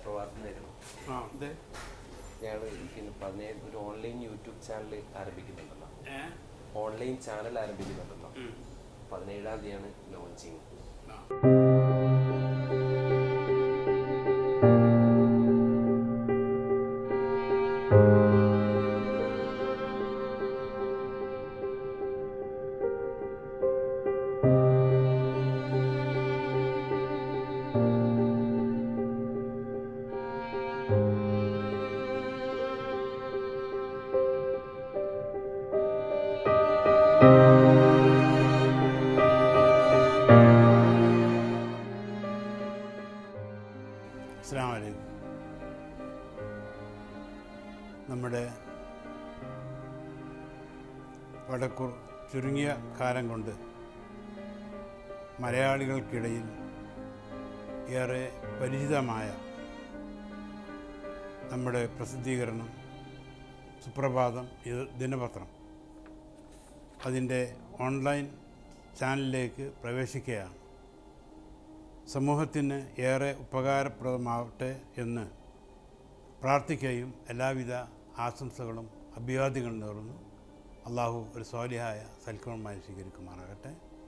സുപ്രഭാതം ആ അതെ ഞങ്ങൾ പിന്നെ പതിനേഴ് ഒരു ഓൺലൈൻ യൂട്യൂബ് ചാനൽ ആരംഭിക്കുന്നുണ്ടല്ലോ ഏ ഓൺലൈൻ ചാനൽ ആരംഭിക്കുന്നുണ്ടല്ലോ ഉം. പതിനേഴാം തീയതിയാണ് ലോഞ്ചിങ് ആ. അസ്സലാമു അലൈക്കും നമ്മുടെ വടക്കൂർ ചുരുങ്ങിയ കാലം കൊണ്ട് മലയാളികൾക്കിടയിൽ ഏറെ പരിചിതമായ നമ്മുടെ പ്രസിദ്ധീകരണം സുപ്രഭാതം ഇത് ദിനപത്രം അതിൻ്റെ ഓൺലൈൻ ചാനലിലേക്ക് പ്രവേശിക്കുകയാണ് സമൂഹത്തിന് ഏറെ ഉപകാരപ്രദമാവട്ടെ എന്ന് പ്രാർത്ഥിക്കുകയും എല്ലാവിധ ആശംസകളും അഭിവാദ്യങ്ങളും നേർന്നു അള്ളാഹു ഒരു സ്വാലിഹായ സൽക്കരമായി സ്വീകരിക്കുമാറാകട്ടെ